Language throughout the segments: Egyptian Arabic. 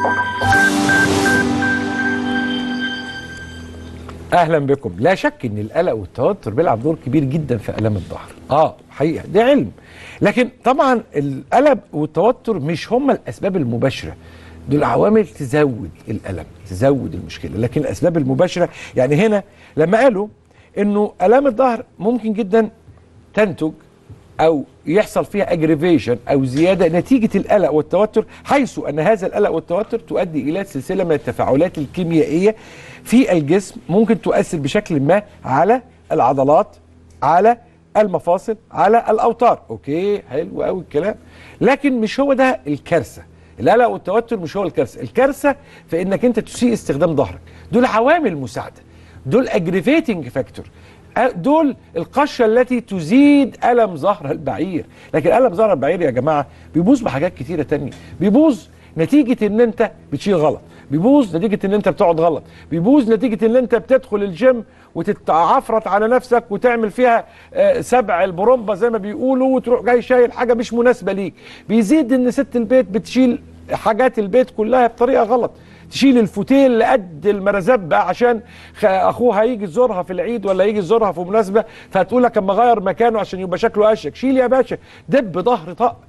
اهلا بكم لا شك ان القلق والتوتر بيلعب دور كبير جدا في الام الظهر اه حقيقه ده علم لكن طبعا القلق والتوتر مش هما الاسباب المباشره دول عوامل تزود الالم تزود المشكله لكن الاسباب المباشره يعني هنا لما قالوا انه الام الظهر ممكن جدا تنتج او يحصل فيها اجريفيشن او زياده نتيجه القلق والتوتر حيث ان هذا القلق والتوتر تؤدي الى سلسله من التفاعلات الكيميائيه في الجسم ممكن تؤثر بشكل ما على العضلات على المفاصل على الاوتار اوكي حلو قوي الكلام لكن مش هو ده الكارثه القلق والتوتر مش هو الكارثه الكارثه في انك انت تسيء استخدام ظهرك دول عوامل مساعده دول اجريفيتنج فاكتور دول القشه التي تزيد الم ظهر البعير لكن الم ظهر البعير يا جماعه بيبوظ بحاجات كتيره تانية بيبوظ نتيجه ان انت بتشيل غلط بيبوظ نتيجه ان انت بتقعد غلط بيبوظ نتيجه ان انت بتدخل الجيم وتتعفرت على نفسك وتعمل فيها آه، سبع البرومبا زي ما بيقولوا وتروح جاي شايل حاجه مش مناسبه ليك بيزيد ان ست البيت بتشيل حاجات البيت كلها بطريقه غلط تشيل الفوتيل لقد المرزبة عشان خ- اخوها يجي يزورها في العيد ولا يجي يزورها في مناسبه فتقول لك اما اغير مكانه عشان يبقى شكله اشيك شيل يا باشا دب ظهر طق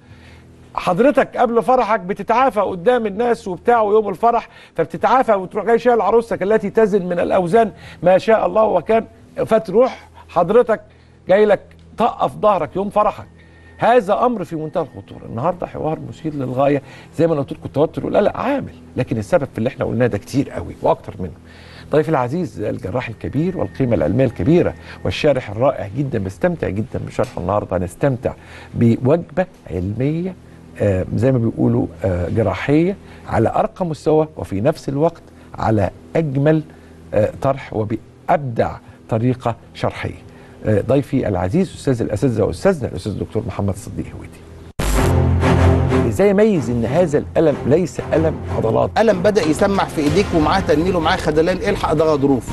حضرتك قبل فرحك بتتعافى قدام الناس وبتاع يوم الفرح فبتتعافى وتروح جاي شايل عروستك التي تزن من الاوزان ما شاء الله وكان فتروح حضرتك جاي لك طقه في ظهرك يوم فرحك هذا امر في منتهى الخطوره النهارده حوار مثير للغايه زي ما أنا قلت لكم التوتر والقلق عامل لكن السبب في اللي احنا قلناه ده كتير قوي واكتر منه ضيفي العزيز الجراح الكبير والقيمة العلمية الكبيرة والشارح الرائع جدا بستمتع جدا بشرحه النهاردة هنستمتع بوجبة علمية آه، زي ما بيقولوا آه، جراحية على أرقى مستوى وفي نفس الوقت على أجمل آه، طرح وبأبدع طريقة شرحية آه، ضيفي العزيز أستاذ الأساتذة وأستاذنا الأستاذ الدكتور محمد صديق هويدي ازاي اميز ان هذا الالم ليس الم عضلات قلم بدا يسمع في ايديك ومعاه تنميل ومعاه خدلان الحق ده غضروف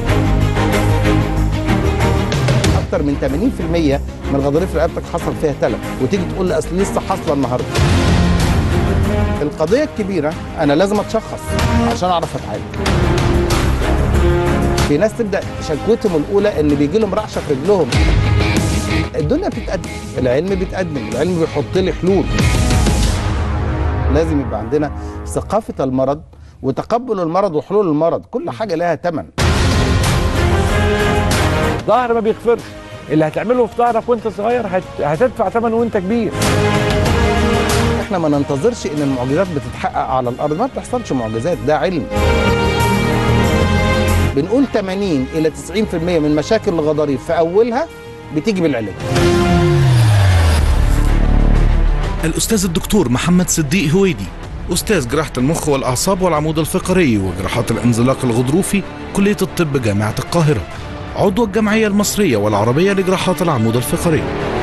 اكتر من 80% من الغضاريف رقبتك حصل فيها تلف وتيجي تقول لي اصل لسه حاصله النهارده القضيه الكبيره انا لازم اتشخص عشان اعرف اتعالج في ناس تبدا شكوتهم الاولى ان بيجي لهم رعشه في رجلهم الدنيا بتتقدم العلم بيتقدم العلم بيحط لي حلول لازم يبقى عندنا ثقافة المرض وتقبل المرض وحلول المرض كل حاجة لها تمن ظهر ما بيغفرش اللي هتعمله في ظهرك وانت صغير هت... هتدفع ثمنه وانت كبير احنا ما ننتظرش ان المعجزات بتتحقق على الارض ما بتحصلش معجزات ده علم بنقول 80 الى 90% من مشاكل الغضاريف في اولها بتيجي بالعلاج الأستاذ الدكتور محمد صديق هويدي أستاذ جراحة المخ والأعصاب والعمود الفقري وجراحات الانزلاق الغضروفي كلية الطب جامعة القاهرة عضو الجمعية المصرية والعربية لجراحات العمود الفقري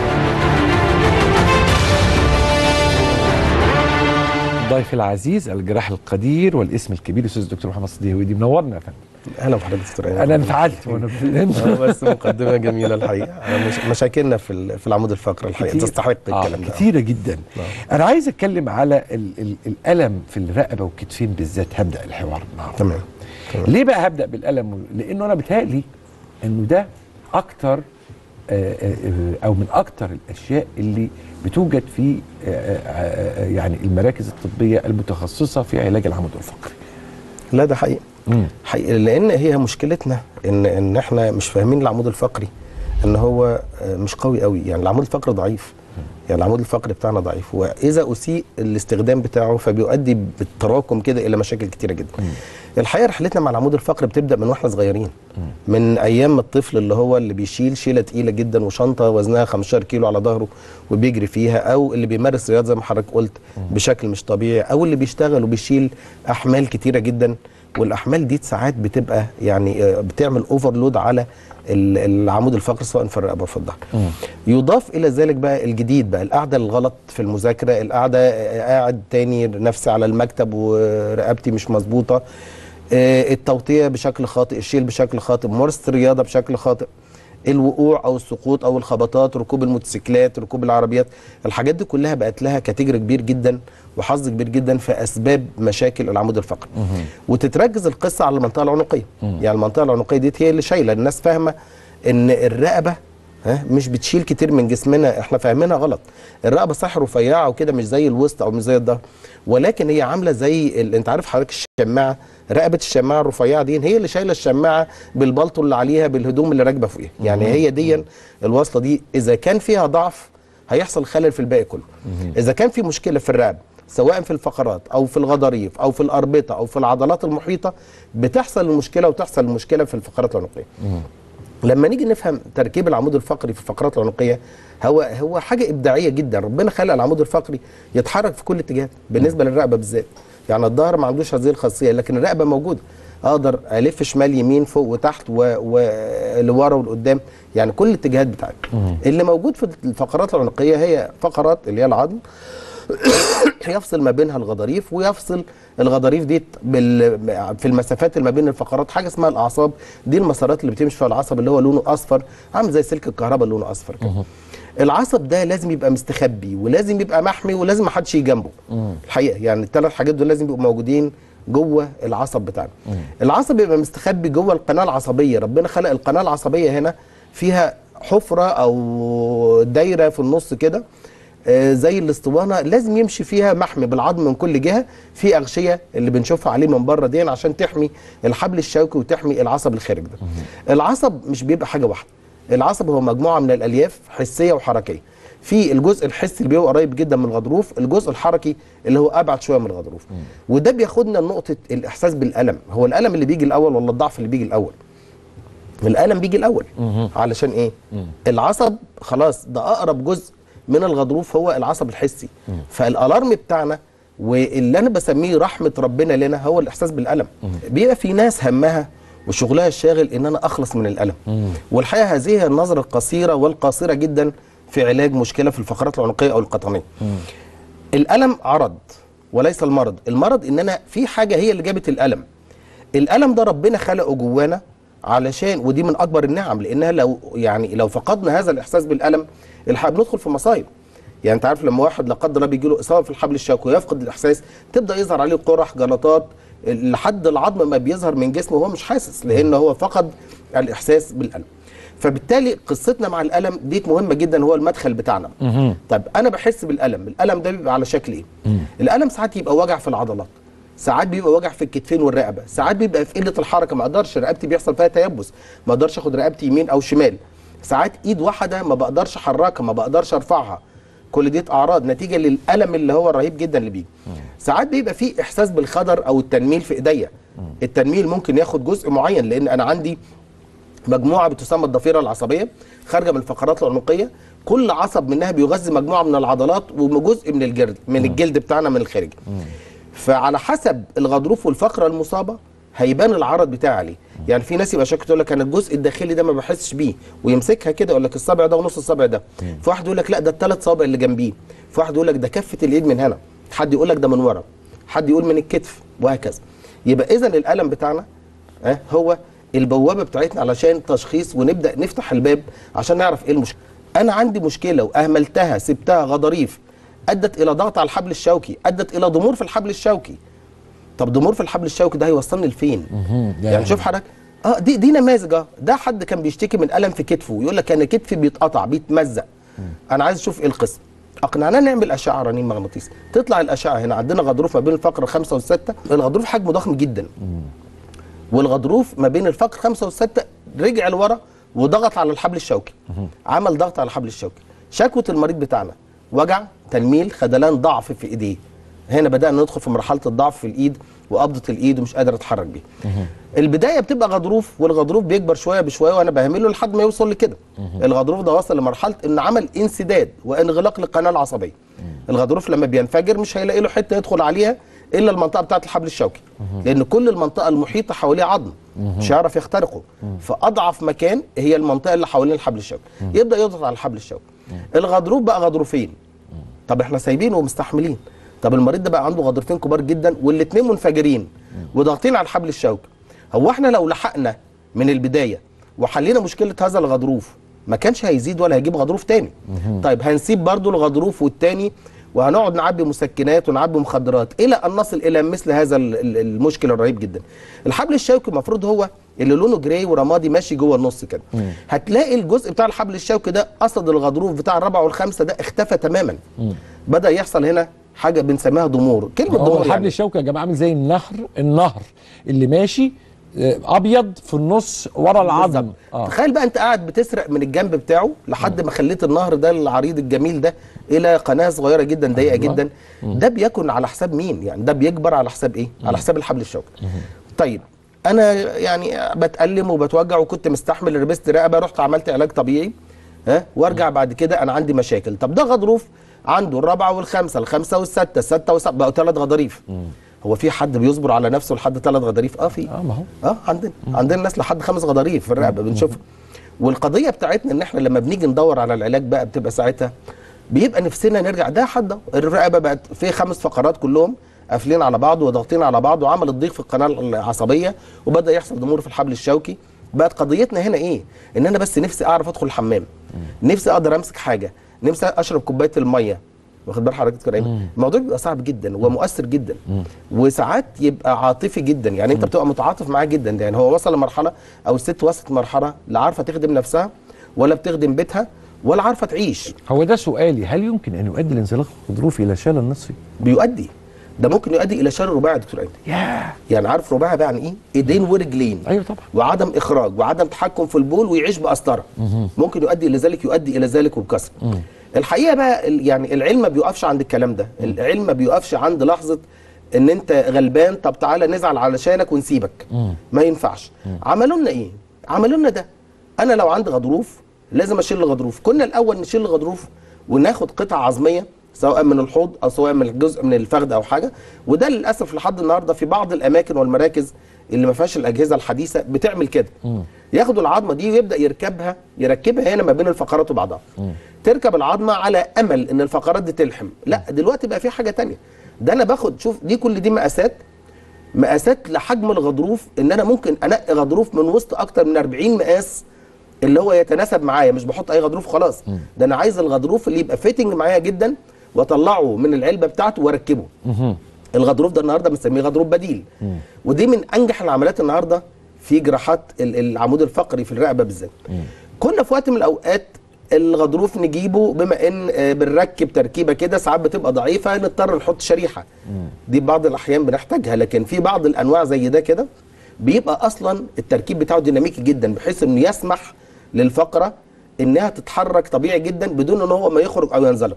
ضيفي العزيز الجراح القدير والاسم الكبير الاستاذ الدكتور محمد صديق هويدي منورنا يا فندم اهلا بحضرتك دكتور ايمن. انا انفعلت وانا آه، بس مقدمه جميله الحقيقه أنا مش مشاكلنا في ال- في العمود الفقري الحقيقه كتير. تستحق آه الكلام ده كتيرة جدا آه. انا عايز اتكلم على ال ال الالم في الرقبه والكتفين بالذات هبدا الحوار النهارده تمام تمام. ليه بقى هبدا بالالم لانه انا بيتهيألي انه ده اكتر آه، آه، آه، او من اكتر الاشياء اللي بتوجد في آه، آه، آه، يعني المراكز الطبيه المتخصصه في علاج العمود الفقري لا ده حقيقي حقيقي لان هي مشكلتنا ان ان احنا مش فاهمين العمود الفقري ان هو آه، مش قوي قوي يعني العمود الفقري ضعيف يعني العمود الفقري بتاعنا ضعيف واذا اسيء الاستخدام بتاعه فبيؤدي بالتراكم كده الى مشاكل كتيره جدا الحقيقه رحلتنا مع العمود الفقري بتبدا من واحنا صغيرين من ايام الطفل اللي هو اللي بيشيل شيله تقيله جدا وشنطه وزنها 15 كيلو على ظهره وبيجري فيها او اللي بيمارس رياضه زي ما حضرتك قلت بشكل مش طبيعي او اللي بيشتغل وبيشيل احمال كتيره جدا والاحمال دي ساعات بتبقى يعني آه، بتعمل اوفرلود على ال- العمود الفقري سواء في الرقبه وفي الظهر يضاف الى ذلك بقى الجديد بقى القعده الغلط في المذاكره القعده آه، قاعد تاني نفسي على المكتب ورقبتي مش مظبوطه آه، التوطيه بشكل خاطئ الشيل بشكل خاطئ ممارسه الرياضه بشكل خاطئ الوقوع او السقوط او الخبطات ركوب الموتوسيكلات ركوب العربيات الحاجات دي كلها بقت لها كاتيجوري كبير جدا وحظ كبير جدا في اسباب مشاكل العمود الفقري وتتركز القصه على المنطقه العنقيه يعني المنطقه العنقيه دي هي اللي شايله الناس فاهمه ان الرقبه ها مش بتشيل كتير من جسمنا احنا فاهمينها غلط الرقبه صح رفيعه وكده مش زي الوسط او مش زي الظهر ولكن هي عامله زي ال... انت عارف حضرتك الشماعه رقبه الشماعه الرفيعه دي هي اللي شايله الشماعه بالبلطو اللي عليها بالهدوم اللي راكبه فوقيها يعني هي دي الوصله دي اذا كان فيها ضعف هيحصل خلل في الباقي كله اذا كان في مشكله في الرقبه سواء في الفقرات او في الغضاريف او في الاربطه او في العضلات المحيطه بتحصل المشكله وتحصل المشكله في الفقرات العنقيه لما نيجي نفهم تركيب العمود الفقري في الفقرات العنقيه هو هو حاجه ابداعيه جدا ربنا خلق العمود الفقري يتحرك في كل اتجاه بالنسبه للرقبه بالذات يعني الظهر ما عندوش هذه الخاصيه لكن الرقبه موجوده اقدر الف شمال يمين فوق وتحت ولورا ولقدام يعني كل الاتجاهات بتاعتي اللي موجود في الفقرات العنقيه هي فقرات اللي هي العظم يفصل ما بينها الغضاريف ويفصل الغضاريف دي بال... في المسافات اللي ما بين الفقرات حاجه اسمها الاعصاب دي المسارات اللي بتمشي فيها العصب اللي هو لونه اصفر عامل زي سلك الكهرباء اللي لونه اصفر كده العصب ده لازم يبقى مستخبي ولازم يبقى محمي ولازم ما حدش يجي جنبه الحقيقه يعني الثلاث حاجات دول لازم يبقوا موجودين جوه العصب بتاعنا العصب يبقى مستخبي جوه القناه العصبيه ربنا خلق القناه العصبيه هنا فيها حفره او دايره في النص كده آه، زي الاسطوانه لازم يمشي فيها محمي بالعظم من كل جهه في اغشيه اللي بنشوفها عليه من بره دي عشان تحمي الحبل الشوكي وتحمي العصب الخارج ده العصب مش بيبقى حاجه واحده العصب هو مجموعه من الالياف حسيه وحركيه في الجزء الحسي اللي بيبقى قريب جدا من الغضروف الجزء الحركي اللي هو ابعد شويه من الغضروف وده بياخدنا لنقطه الاحساس بالالم هو الالم اللي بيجي الاول ولا الضعف اللي بيجي الاول الالم بيجي الاول علشان ايه العصب خلاص ده اقرب جزء من الغضروف هو العصب الحسي فالالارم بتاعنا واللي انا بسميه رحمه ربنا لنا هو الاحساس بالالم بيبقى في ناس همها وشغلها الشاغل ان انا اخلص من الالم والحقيقه هذه هي النظره القصيره والقاصره جدا في علاج مشكله في الفقرات العنقيه او القطنيه الالم عرض وليس المرض المرض ان انا في حاجه هي اللي جابت الالم الالم ده ربنا خلقه جوانا علشان ودي من اكبر النعم لانها لو يعني لو فقدنا هذا الاحساس بالالم الحقيقه بندخل في مصايب يعني انت عارف لما واحد لا قدر الله بيجي له اصابه في الحبل الشوكي ويفقد الاحساس تبدا يظهر عليه قرح جلطات لحد العظم ما بيظهر من جسمه وهو مش حاسس لان هو فقد الاحساس بالالم فبالتالي قصتنا مع الالم دي مهمه جدا هو المدخل بتاعنا طب انا بحس بالالم الالم ده بيبقى على شكل ايه الالم ساعات يبقى وجع في العضلات ساعات بيبقى وجع في الكتفين والرقبه ساعات بيبقى في قله الحركه ما اقدرش رقبتي بيحصل فيها تيبس ما اقدرش اخد رقبتي يمين او شمال ساعات ايد واحده ما بقدرش احركها ما بقدرش ارفعها كل دي اعراض نتيجه للالم اللي هو الرهيب جدا اللي بيجي ساعات بيبقى في احساس بالخدر او التنميل في ايديا التنميل ممكن ياخد جزء معين لان انا عندي مجموعه بتسمى الضفيره العصبيه خارجه من الفقرات العنقيه كل عصب منها بيغذي مجموعه من العضلات وجزء من الجلد من الجلد بتاعنا من الخارج فعلى حسب الغضروف والفقره المصابه هيبان العرض بتاعي عليه يعني في ناس يبقى شاكك تقول لك انا الجزء الداخلي ده ما بحسش بيه ويمسكها كده يقول لك الصابع ده ونص الصابع ده في واحد يقول لك لا ده الثلاث صوابع اللي جنبيه في واحد يقول لك ده كفه اليد من هنا حد يقول لك ده من ورا حد يقول من الكتف وهكذا يبقى اذا الالم بتاعنا ها هو البوابه بتاعتنا علشان تشخيص ونبدا نفتح الباب عشان نعرف ايه المشكله انا عندي مشكله واهملتها سبتها غضاريف ادت الى ضغط على الحبل الشوكي ادت الى ضمور في الحبل الشوكي طب ضمور في الحبل الشوكي ده هيوصلني لفين يعني شوف حضرتك اه دي دي نماذج اه ده حد كان بيشتكي من الم في كتفه ويقول لك انا كتفي بيتقطع بيتمزق انا عايز اشوف ايه القصه اقنعناه نعمل اشعه رنين مغناطيسي تطلع الاشعه هنا عندنا غضروف ما بين الفقره الخامسه والسته الغضروف حجمه ضخم جدا والغضروف ما بين الفقر خمسة والستة رجع لورا وضغط على الحبل الشوكي عمل ضغط على الحبل الشوكي شكوى المريض بتاعنا وجع تنميل خدلان ضعف في ايديه هنا بدانا ندخل في مرحله الضعف في الايد وقبضه الايد ومش قادر اتحرك بيها البدايه بتبقى غضروف والغضروف بيكبر شويه بشويه وانا بهمله لحد ما يوصل لكده الغضروف ده وصل لمرحله ان عمل انسداد وانغلاق للقناه العصبيه الغضروف لما بينفجر مش هيلاقي له حته يدخل عليها الا المنطقه بتاعه الحبل الشوكي لان كل المنطقه المحيطه حواليه عظم مش هيعرف يخترقه فاضعف مكان هي المنطقه اللي حوالين الحبل الشوكي يبدا يضغط على الحبل الشوكي الغضروف بقى غضروفين طب احنا سايبينه ومستحملين طب المريض ده بقى عنده غضروفين كبار جدا والاثنين منفجرين وضاغطين على الحبل الشوكي هو احنا لو لحقنا من البدايه وحلينا مشكله هذا الغضروف ما كانش هيزيد ولا هيجيب غضروف تاني طيب هنسيب برضو الغضروف والتاني وهنقعد نعبي مسكنات ونعبي مخدرات الى ان نصل الى مثل هذا ال- ال- المشكل الرهيب جدا الحبل الشوكي المفروض هو اللي لونه جراي ورمادي ماشي جوه النص كده هتلاقي الجزء بتاع الحبل الشوكي ده قصد الغضروف بتاع الرابعه والخامسه ده اختفى تماما بدا يحصل هنا حاجه بنسميها ضمور كلمه هو ضمور الحبل يعني الشوكي يا جماعه عامل زي النهر النهر اللي ماشي آه، ابيض في النص ورا العظم بالظبط. اه تخيل بقى انت قاعد بتسرق من الجنب بتاعه لحد ما خليت النهر ده العريض الجميل ده الى قناه صغيره جدا ضيقه أيوة. جدا ده بيكون على حساب مين يعني ده بيكبر على حساب ايه على حساب الحبل الشوكي طيب انا يعني بتألم وبتوجع وكنت مستحمل لبست رقبه رحت عملت علاج طبيعي ها وارجع بعد كده انا عندي مشاكل طب ده غضروف عنده الرابعه والخامسه الخامسه والسادسه السادسه والسابعه بقوا ثلاث غضاريف هو في حد بيصبر على نفسه لحد ثلاث غضاريف اه في اه ما هو اه عندنا عندنا ناس لحد خمس غضاريف في الرقبه بنشوفها والقضيه بتاعتنا ان احنا لما بنيجي ندور على العلاج بقى بتبقى ساعتها بيبقى نفسنا نرجع ده حد الرقبه بقت في خمس فقرات كلهم قافلين على بعض وضاغطين على بعض وعملت ضيق في القناه العصبيه وبدا يحصل ضمور في الحبل الشوكي بقت قضيتنا هنا ايه ان انا بس نفسي اعرف ادخل الحمام نفسي اقدر امسك حاجه نفسي اشرب كوبايه الميه واخد بال حضرتك دكتور ايمن الموضوع بيبقى صعب جدا ومؤثر جدا وساعات يبقى عاطفي جدا يعني انت بتبقى متعاطف معاه جدا يعني هو وصل لمرحله او الست وصلت لمرحله لا عارفه تخدم نفسها ولا بتخدم بيتها ولا عارفه تعيش هو ده سؤالي هل يمكن ان يؤدي الانزلاق الغضروفي الى شلل نصفي؟ بيؤدي ده ممكن يؤدي الى شلل رباعي يا دكتور ايمن ياه يعني عارف رباعي بقى يعني ايه ايدين ورجلين ايوه طبعا وعدم اخراج وعدم تحكم في البول ويعيش بقسطره ممكن يؤدي الى ذلك يؤدي الى ذلك وبكثره الحقيقه بقى ال- يعني العلم ما بيقفش عند الكلام ده العلم ما بيقفش عند لحظه ان انت غلبان طب تعالى نزعل علشانك ونسيبك ما ينفعش عملوا لنا ايه عملوا لنا ده انا لو عندي غضروف لازم اشيل الغضروف كنا الاول نشيل الغضروف وناخد قطعه عظميه سواء من الحوض او سواء من جزء من الفخذ او حاجه وده للاسف لحد النهارده في بعض الاماكن والمراكز اللي ما فيهاش الاجهزه الحديثه بتعمل كده ياخدوا العظمه دي ويبدا يركبها يركبها هنا ما بين الفقرات وبعضها تركب العظمه على امل ان الفقرات دي تلحم لا دلوقتي بقى في حاجه تانية ده انا باخد شوف دي كل دي مقاسات مقاسات لحجم الغضروف ان انا ممكن انقي غضروف من وسط اكتر من 40 مقاس اللي هو يتناسب معايا مش بحط اي غضروف خلاص ده انا عايز الغضروف اللي يبقى فيتنج معايا جدا واطلعه من العلبه بتاعته واركبه الغضروف ده النهارده بنسميه غضروف بديل ودي من انجح العمليات النهارده في جراحات ال- العمود الفقري في الرقبه بالذات كنا في وقت من الاوقات الغضروف نجيبه بما ان آه، بنركب تركيبه كده ساعات بتبقى ضعيفه نضطر نحط شريحه دي بعض الاحيان بنحتاجها لكن في بعض الانواع زي ده كده بيبقى اصلا التركيب بتاعه ديناميكي جدا بحيث انه يسمح للفقره انها تتحرك طبيعي جدا بدون ان هو ما يخرج او ينزلق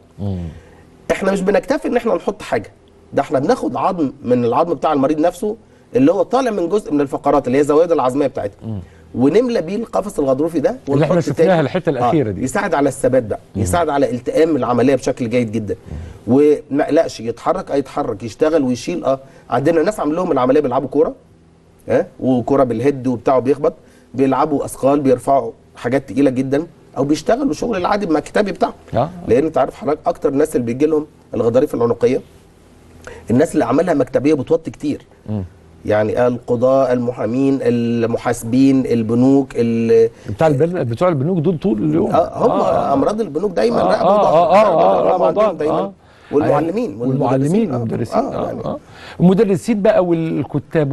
احنا مش بنكتفي ان احنا نحط حاجه ده احنا بناخد عظم من العظم بتاع المريض نفسه اللي هو طالع من جزء من الفقرات اللي هي الزوايد العظميه بتاعتها ونملى بيه القفص الغضروفي ده اللي احنا ونحط شفناها تاني. الحتة الأخيرة دي. يساعد على الثبات بقى يساعد على التئام العمليه بشكل جيد جدا وما يقلقش يتحرك اه يتحرك يشتغل ويشيل اه عندنا ناس عامل لهم العمليه بيلعبوا كوره ها وكوره بالهيد وبتاعه بيخبط بيلعبوا اثقال بيرفعوا حاجات تقيله جدا او بيشتغلوا شغل العادي المكتبي بتاعهم آه. لان انت عارف حضرتك اكتر الناس اللي بيجي لهم الغضاريف العنقيه الناس اللي عملها مكتبيه بتوطي كتير يعني القضاء المحامين المحاسبين البنوك ال- بتاع البن... بتوع البنوك دول طول اليوم آه هم امراض البنوك دايما آه، رقبه آه، وضغط. آه، آه، آه، رقبة رمضان، عندهم دايما آه. والمعلمين والمعلمين آه، والمدرسين آه، آه يعني آه. المدرسين بقى والكتاب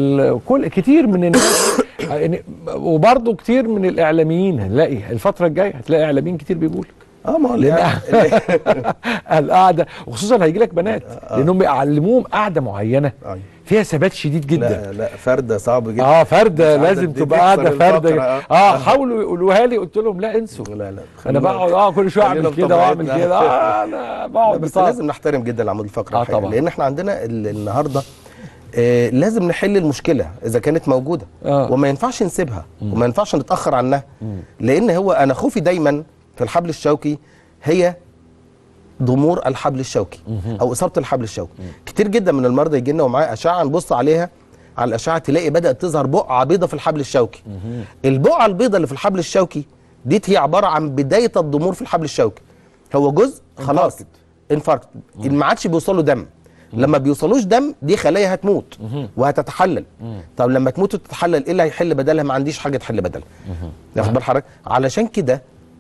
وكل كتير من الناس يعني وبرضه كتير من الاعلاميين هنلاقي الفتره الجايه هتلاقي اعلاميين كتير بيقول اه ما هو لان الإعلام- القعده وخصوصا هيجي لك بنات لانهم بيعلموهم قعده معينه أيوة. فيها ثبات شديد جدا لا لا فرده صعب جدا اه فرده مش عايزة لازم دي تبقى تكسر قاعده فرده الفقرة، آه. اه حاولوا يقولوها لي قلت لهم لا انسوا لا لا انا خلينا- بقعد اه كل شويه خلينا اعمل في كده واعمل طبيعتنا. كده اه انا لا، بقعد بس بصراحة. لازم نحترم جدا العمود الفقري آه الحقيقة، طبعا. لان احنا عندنا ال- النهارده آه لازم نحل المشكله اذا كانت موجوده آه. وما ينفعش نسيبها وما ينفعش نتاخر عنها لان هو انا خوفي دايما في الحبل الشوكي هي ضمور الحبل الشوكي او اصابه الحبل الشوكي كتير جدا من المرضى يجي لنا ومعاه اشعه نبص عليها على الاشعه تلاقي بدات تظهر بقعه بيضه في الحبل الشوكي البقعه البيضه اللي في الحبل الشوكي دي هي عباره عن بدايه الضمور في الحبل الشوكي هو جزء خلاص انفاركت ما عادش بيوصل له دم لما بيوصلوش دم دي خلايا هتموت وهتتحلل طب لما تموت وتتحلل ايه اللي هيحل بدلها ما عنديش حاجه تحل بدلها واخد بال حضرتك علشان كده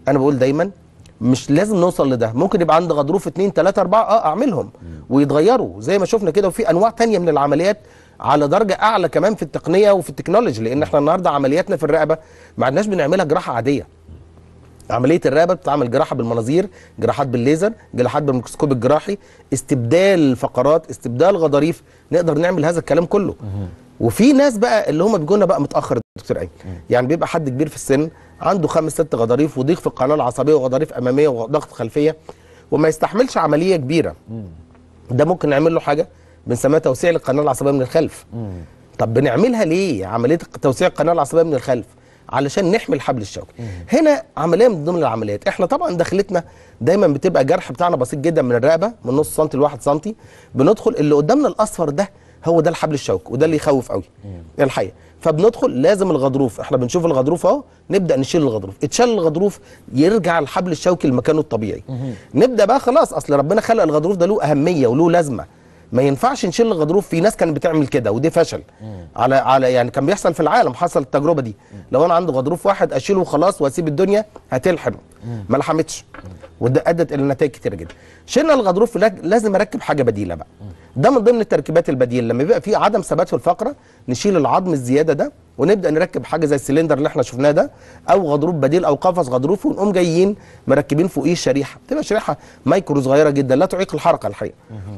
انا بقول دايما مش لازم نوصل لده ممكن يبقى عندي غضروف اتنين تلاته اربعه اه اعملهم ويتغيروا زي ما شفنا كده وفي انواع تانية من العمليات على درجه اعلى كمان في التقنيه وفي التكنولوجي لان احنا النهارده عملياتنا في الرقبه ما عدناش بنعملها جراحه عاديه عمليه الرقبه بتتعمل جراحه بالمناظير جراحات بالليزر جراحات بالميكروسكوب الجراحي استبدال فقرات استبدال غضاريف نقدر نعمل هذا الكلام كله وفي ناس بقى اللي هم بيجوا لنا بقى متاخر يا دكتور ايمن يعني بيبقى حد كبير في السن عنده خمس ست غضاريف وضيق في القناه العصبيه وغضاريف اماميه وضغط خلفيه وما يستحملش عمليه كبيره ده ممكن نعمل له حاجه بنسميها توسيع القناه العصبيه من الخلف طب بنعملها ليه عمليه توسيع القناه العصبيه من الخلف علشان نحمي الحبل الشوكي هنا عمليه من ضمن العمليات احنا طبعا دخلتنا دايما بتبقى جرح بتاعنا بسيط جدا من الرقبه من نص سنتي لواحد سنتي بندخل اللي قدامنا الاصفر ده هو ده الحبل الشوكي وده اللي يخوف قوي الحقيقه فبندخل لازم الغضروف احنا بنشوف الغضروف اهو نبدا نشيل الغضروف اتشال الغضروف يرجع الحبل الشوكي لمكانه الطبيعي نبدا بقى خلاص اصل ربنا خلق الغضروف ده له اهميه وله لازمه ما ينفعش نشيل الغضروف في ناس كانت بتعمل كده ودي فشل على على يعني كان بيحصل في العالم حصل التجربه دي لو انا عندي غضروف واحد اشيله وخلاص واسيب الدنيا هتلحم ما لحمتش وده ادت الى نتائج كتير جدا شلنا الغضروف لا- لازم اركب حاجه بديله بقى ده من ضمن التركيبات البديله لما يبقى في عدم ثبات في الفقره نشيل العظم الزياده ده ونبدا نركب حاجه زي السلندر اللي احنا شفناه ده او غضروف بديل او قفص غضروف ونقوم جايين مركبين فوقيه شريحه تبقى شريحه مايكرو صغيره جدا لا تعيق الحركه الحقيقه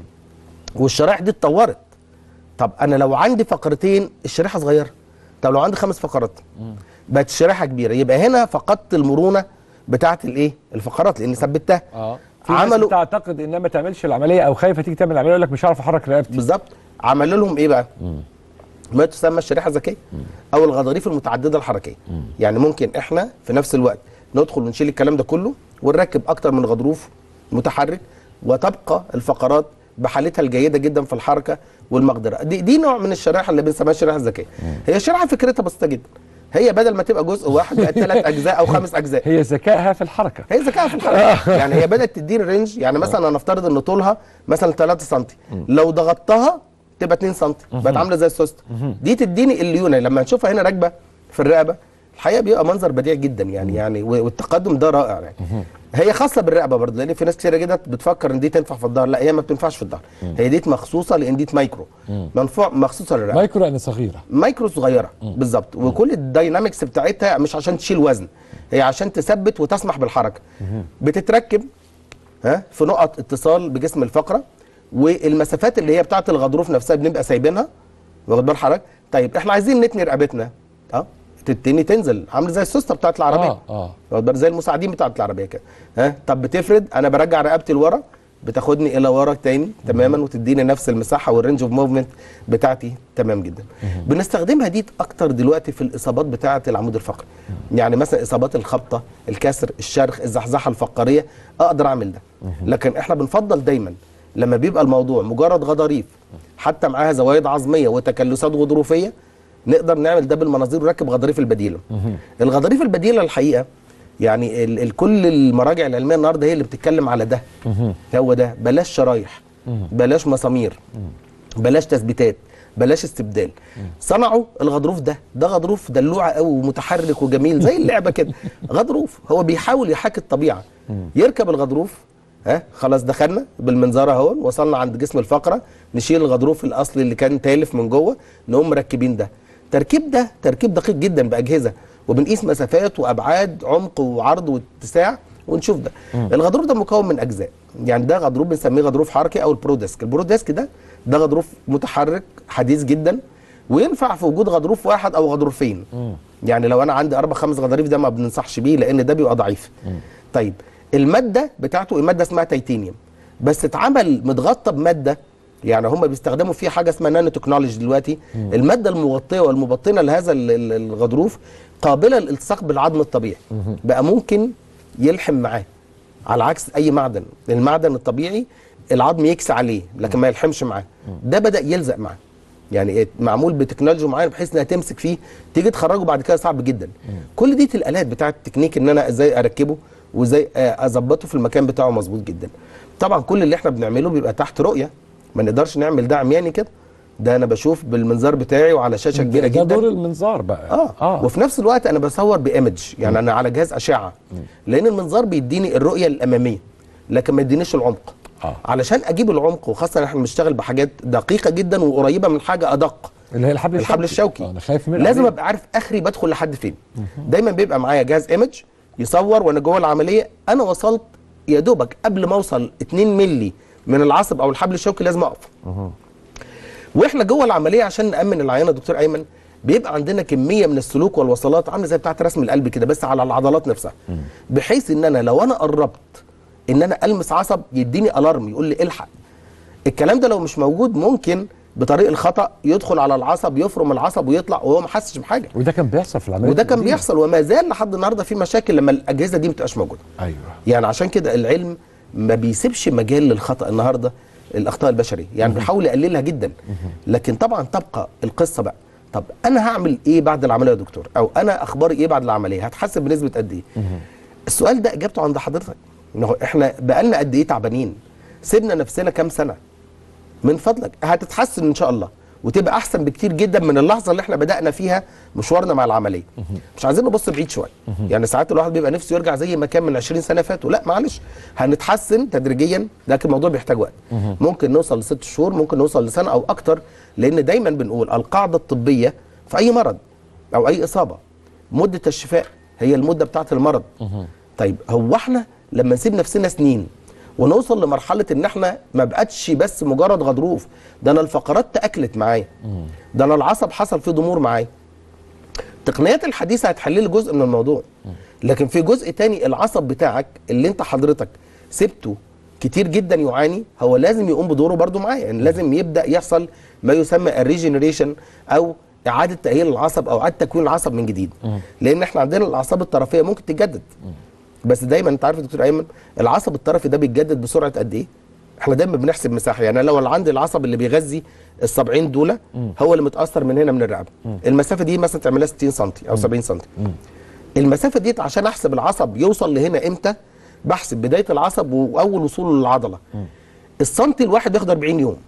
والشرائح دي اتطورت طب انا لو عندي فقرتين الشريحه صغيره طب لو عندي خمس فقرات بقت الشريحه كبيره يبقى هنا فقدت المرونه بتاعه الايه الفقرات لان ثبتها اه في ناس عملوا بتعتقد انها ما تعملش العمليه او خايفه تيجي تعمل العمليه يقول لك مش هعرف احرك رقبتي بالظبط عملوا لهم ايه بقى ما تسمى الشريحه الذكيه او الغضاريف المتعدده الحركيه يعني ممكن احنا في نفس الوقت ندخل ونشيل الكلام ده كله ونركب اكتر من غضروف متحرك وتبقى الفقرات بحالتها الجيده جدا في الحركه والمقدره دي, دي نوع من الشريحه اللي بنسميها الشريحه الذكيه هي الشريحه فكرتها بسيطه جدا هي بدل ما تبقى جزء واحد بقت ثلاث اجزاء او خمس اجزاء هي ذكائها في الحركه هي ذكاء في الحركه يعني هي بدات تديني رينج يعني مثلا نفترض ان طولها مثلا 3 سم لو ضغطتها تبقى 2 سم بقت عامله زي السوسته دي تديني الليونه لما نشوفها هنا راكبه في الرقبه الحقيقه بيبقى منظر بديع جدا يعني يعني و- والتقدم ده رائع يعني هي خاصه بالرقبه برضه لان في ناس كتير جدا بتفكر ان دي تنفع في الظهر لا هي ما بتنفعش في الظهر هي دي مخصوصه لان دي مايكرو منفوع مخصوصه للرقبه مايكرو يعني صغيره مايكرو صغيره بالظبط وكل الداينامكس بتاعتها مش عشان تشيل وزن هي عشان تثبت وتسمح بالحركه بتتركب ها في نقط اتصال بجسم الفقره والمسافات اللي هي بتاعت الغضروف نفسها بنبقى سايبينها واخد بال حضرتك طيب احنا عايزين نتني رقبتنا اه تتني تنزل عامله زي السوسته بتاعت العربيه اه اه واخد بالك؟ زي المساعدين بتاعت العربيه كده ها طب بتفرد انا برجع رقبتي لورا بتاخدني الى ورا تاني تماما وتديني نفس المساحه والرينج اوف موفمنت بتاعتي تمام جدا بنستخدمها دي اكتر دلوقتي في الاصابات بتاعه العمود الفقري يعني مثلا اصابات الخبطه الكسر الشرخ الزحزحه الفقريه اقدر اعمل ده لكن احنا بنفضل دايما لما بيبقى الموضوع مجرد غضاريف حتى معاها زوايد عظميه وتكلسات غضروفيه نقدر نعمل ده بالمناظير ونركب غضاريف البديله الغضاريف البديله الحقيقه يعني ال ال كل المراجع العلميه النهارده هي اللي بتتكلم على ده هو ده بلاش شرايح بلاش مسامير بلاش تثبيتات بلاش استبدال صنعوا الغضروف ده ده غضروف دلوعه قوي ومتحرك وجميل زي اللعبه كده غضروف هو بيحاول يحاكي الطبيعه يركب الغضروف ها خلاص دخلنا بالمنظار اهو وصلنا عند جسم الفقره نشيل الغضروف الاصلي اللي كان تالف من جوه نقوم مركبين ده تركيب ده تركيب دقيق جدا باجهزه وبنقيس مسافات وابعاد عمق وعرض واتساع ونشوف ده الغضروف ده مكون من اجزاء يعني ده غضروف بنسميه غضروف حركي او البروديسك البروديسك ده ده غضروف متحرك حديث جدا وينفع في وجود غضروف واحد او غضروفين يعني لو انا عندي اربع خمس غضاريف ده ما بننصحش بيه لان ده بيبقى ضعيف طيب الماده بتاعته الماده اسمها تيتانيوم بس اتعمل متغطى بماده يعني هم بيستخدموا فيه حاجه اسمها نانو تكنولوجي دلوقتي الماده المغطيه والمبطنه لهذا ال- ال- الغضروف قابله للالتصاق بالعظم الطبيعي بقى ممكن يلحم معاه على عكس اي معدن المعدن الطبيعي العظم يكسى عليه لكن ما يلحمش معاه ده بدا يلزق معاه يعني إيه؟ معمول بتكنولوجيا معينه بحيث انها تمسك فيه تيجي تخرجه بعد كده صعب جدا كل دي الالات بتاعه التكنيك ان انا ازاي اركبه وازاي آه، اظبطه في المكان بتاعه مظبوط جدا طبعا كل اللي احنا بنعمله بيبقى تحت رؤيه ما نقدرش نعمل ده عمياني كده ده انا بشوف بالمنظار بتاعي وعلى شاشه كبيره ده جدا دور المنظار بقى اه, آه. وفي نفس الوقت انا بصور بايمج يعني انا على جهاز اشعه لان المنظار بيديني الرؤيه الاماميه لكن ما يدينيش العمق آه. علشان اجيب العمق وخاصه احنا بنشتغل بحاجات دقيقه جدا وقريبه من حاجه ادق اللي هي الحبل الحبل الشوكي آه، انا خايف منه لازم عليه. ابقى عارف اخري بدخل لحد فين دايما بيبقى معايا جهاز ايمج يصور وانا جوه العمليه انا وصلت يا دوبك قبل ما اوصل 2 ملي من العصب او الحبل الشوكي لازم اقف واحنا جوه العمليه عشان نامن العيانه دكتور ايمن بيبقى عندنا كميه من السلوك والوصلات عامله زي بتاعه رسم القلب كده بس على العضلات نفسها بحيث ان انا لو انا قربت ان انا المس عصب يديني الارم يقول لي الحق الكلام ده لو مش موجود ممكن بطريق الخطا يدخل على العصب يفرم العصب ويطلع وهو ما حسش بحاجه وده كان بيحصل في العمليه وده كان بيحصل وما زال لحد النهارده في مشاكل لما الاجهزه دي ما بتبقاش موجوده ايوه يعني عشان كده العلم ما بيسيبش مجال للخطا النهارده الاخطاء البشريه يعني بيحاول يقللها جدا لكن طبعا تبقى القصه بقى طب انا هعمل ايه بعد العمليه يا دكتور او انا اخباري ايه بعد العمليه هتحسن بنسبه قد ايه السؤال ده اجابته عند حضرتك إنه احنا بقالنا قد ايه تعبانين سيبنا نفسنا كام سنه من فضلك هتتحسن ان شاء الله وتبقى احسن بكتير جدا من اللحظه اللي احنا بدانا فيها مشوارنا مع العمليه مش عايزين نبص بعيد شويه يعني ساعات الواحد بيبقى نفسه يرجع زي ما كان من 20 سنه فاتوا لا معلش هنتحسن تدريجيا لكن الموضوع بيحتاج وقت ممكن نوصل لست شهور ممكن نوصل لسنه او اكتر لان دايما بنقول القاعده الطبيه في اي مرض او اي اصابه مده الشفاء هي المده بتاعه المرض طيب هو احنا لما نسيب نفسنا سنين ونوصل لمرحله ان احنا ما بقتش بس مجرد غضروف ده انا الفقرات تاكلت معايا ده انا العصب حصل فيه ضمور معايا التقنيات الحديثه هتحل لي جزء من الموضوع لكن في جزء تاني العصب بتاعك اللي انت حضرتك سبته كتير جدا يعاني هو لازم يقوم بدوره برضو معايا يعني لازم يبدا يحصل ما يسمى الريجنريشن او اعاده تاهيل العصب او اعاده تكوين العصب من جديد لان احنا عندنا الاعصاب الطرفيه ممكن تتجدد بس دايما انت عارف يا دكتور ايمن العصب الطرفي ده بيتجدد بسرعه قد ايه احنا دايما بنحسب مساحه يعني لو اللي عندي العصب اللي بيغذي السبعين دول هو اللي متاثر من هنا من الرقبه المسافه دي مثلا تعملها 60 سم او 70 سم المسافه دي عشان احسب العصب يوصل لهنا امتى بحسب بدايه العصب واول وصوله للعضله السنتي الواحد ياخد 40 يوم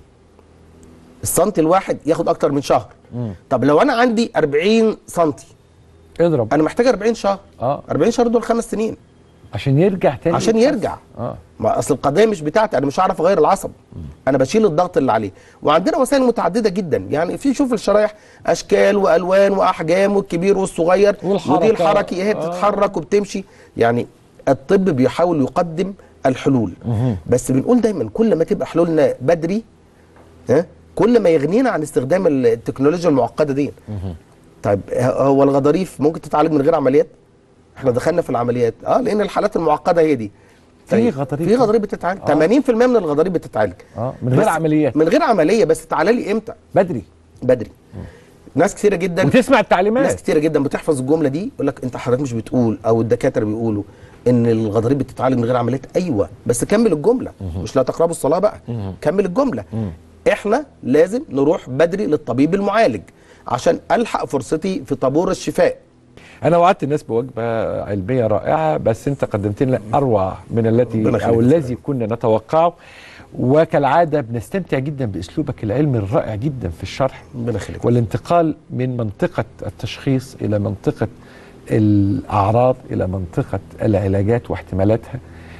السنتي الواحد ياخد اكتر من شهر طب لو انا عندي 40 سنتي اضرب انا محتاج 40 شهر اه 40 شهر دول خمس سنين عشان يرجع تاني عشان يتحسن. يرجع اه ما اصل القضيه مش بتاعتي انا مش هعرف اغير العصب انا بشيل الضغط اللي عليه وعندنا وسائل متعدده جدا يعني في شوف الشرايح اشكال والوان واحجام والكبير والصغير والحركة. ودي الحركي هي آه. بتتحرك وبتمشي يعني الطب بيحاول يقدم الحلول بس بنقول دايما كل ما تبقى حلولنا بدري ها كل ما يغنينا عن استخدام التكنولوجيا المعقده دي طيب هو الغضاريف ممكن تتعالج من غير عمليات احنا دخلنا في العمليات اه لان الحالات المعقده هي دي في غضاريف في غضاريف بتتعالج آه. 80% من الغضاريف بتتعالج اه من غير بس- عمليات من غير عمليه بس تعالى لي امتى بدري بدري ناس كثيره جدا وتسمع ناس التعليمات كتيرة جدا بتحفظ الجمله دي يقول لك انت حضرتك مش بتقول او الدكاتره بيقولوا ان الغضاريف بتتعالج من غير عمليات ايوه بس كمل الجمله مش لا تقربوا الصلاه بقى كمل الجمله احنا لازم نروح بدري للطبيب المعالج عشان الحق فرصتي في طابور الشفاء انا وعدت الناس بوجبه علميه رائعه بس انت قدمت لنا اروع من التي ربنا يخليك او يا الذي كنا نتوقعه وكالعاده بنستمتع جدا باسلوبك العلمي الرائع جدا في الشرح ربنا يخليك والانتقال من منطقه التشخيص الى منطقه الاعراض الى منطقه العلاجات واحتمالاتها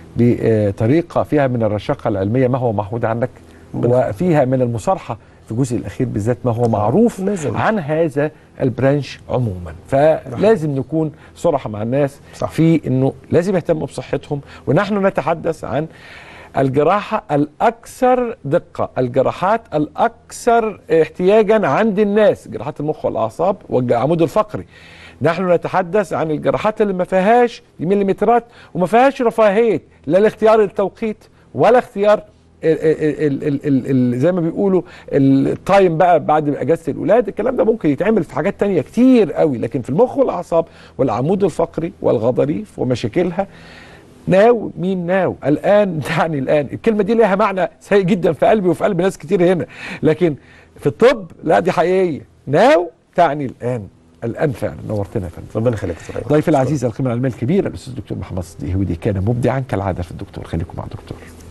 بطريقه فيها من الرشاقه العلميه ما هو معهود عنك وفيها من المصارحه في الجزء الاخير بالذات ما هو معروف لازم. عن هذا البرانش عموما فلازم نكون صراحه مع الناس صح. في انه لازم يهتموا بصحتهم ونحن نتحدث عن الجراحه الاكثر دقه الجراحات الاكثر احتياجا عند الناس جراحات المخ والاعصاب والعمود الفقري نحن نتحدث عن الجراحات اللي ما فيهاش مليمترات وما فيهاش رفاهيه لا لاختيار التوقيت ولا اختيار ال ال ال ال ال زي ما بيقولوا التايم بقى بعد اجازه الاولاد الكلام ده ممكن يتعمل في حاجات تانية كتير قوي لكن في المخ والاعصاب والعمود الفقري والغضاريف ومشاكلها ناو مين ناو الان تعني الان الكلمه دي ليها معنى سيء جدا في قلبي وفي قلب ناس كتير هنا لكن في الطب لا دي حقيقيه ناو تعني الان الان فعلا نورتنا يا فندم ربنا يخليك يا دكتور أيمن. ضيف العزيز القيمه العلميه الكبيره الاستاذ الدكتور محمد صديق هودي كان مبدعا كالعاده في الدكتور خليكم مع الدكتور